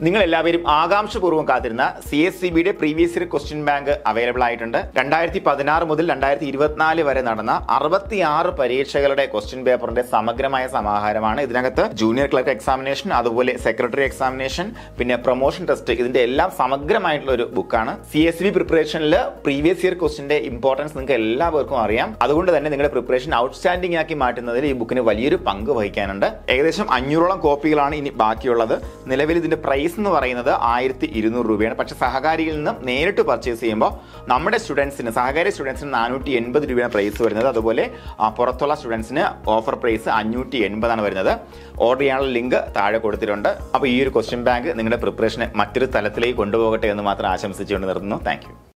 നിങ്ങൾ എല്ലാവരും ആകാംക്ഷപൂർവ്വം കാത്തിരുന്ന സി എസ് സി ബിയുടെ previous year question bank available ആയിട്ടുണ്ട് രണ്ടായിരത്തി പതിനാറ് മുതൽ രണ്ടായിരത്തി ഇരുപത്തിനാല് വരെ നടന്ന അറുപത്തിയാറ് പരീക്ഷകളുടെ ക്വസ്റ്റ്യൻ പേപ്പറിന്റെ സമഗ്രമായ സമാഹാരമാണ് ഇതിനകത്ത് ജൂനിയർ ക്ലർക്ക് എക്സാമിനേഷൻ അതുപോലെ സെക്രട്ടറി എക്സാമിനേഷൻ പിന്നെ പ്രൊമോഷൻ ടെസ്റ്റ് ഇതിന്റെ എല്ലാം സമഗ്രമായിട്ടുള്ള ഒരു ബുക്കാണ് സി എസ് ബി പ്രിപ്പറേഷനിൽ പ്രീവിയസ് ഇയർ ക്വസ്റ്റിന്റെ ഇമ്പോർട്ടൻസ് നിങ്ങൾക്ക് എല്ലാവർക്കും അറിയാം അതുകൊണ്ട് തന്നെ നിങ്ങളുടെ പ്രിപ്പറേഷൻ ഔട്ട്സ്റ്റാൻഡിംഗ് ആക്കി മാറ്റുന്നതിൽ ഈ ബുക്കിന് വലിയൊരു പങ്ക് വഹിക്കാനുണ്ട് ഏകദേശം അഞ്ഞൂറോളം കോപ്പികളാണ് ഇനി ബാക്കിയുള്ളത് നിലവിൽ ഇതിന്റെ പ്രൈസ് എന്ന് പറയുന്നത് ആയിരത്തി ഇരുന്നൂറ് രൂപയാണ് പക്ഷേ സഹകാരിയിൽ നിന്ന് നേരിട്ട് പർച്ചേസ് ചെയ്യുമ്പോൾ നമ്മുടെ സ്റ്റുഡൻസിന് സഹകാരി സ്റ്റുഡൻസിന് നാനൂറ്റി എൺപത് രൂപയാണ് പ്രൈസ് വരുന്നത് അതുപോലെ ആ, പുറത്തുള്ള സ്റ്റുഡൻസിന് ഓഫർ പ്രൈസ് അഞ്ഞൂറ്റി എൺപതാണ് വരുന്നത് ഓർഡർ ചെയ്യാനുള്ള ലിങ്ക് താഴെ കൊടുത്തിട്ടുണ്ട് അപ്പോൾ ഈ ഒരു ക്വസ്റ്റ്യൻ ബാങ്ക് നിങ്ങളുടെ പ്രിപ്പറേഷനെ മറ്റൊരു തലത്തിലേക്ക് കൊണ്ടുപോകട്ടെ എന്ന് മാത്രം ആശംസിച്ചുകൊണ്ട് നിർത്തുന്നു താങ്ക്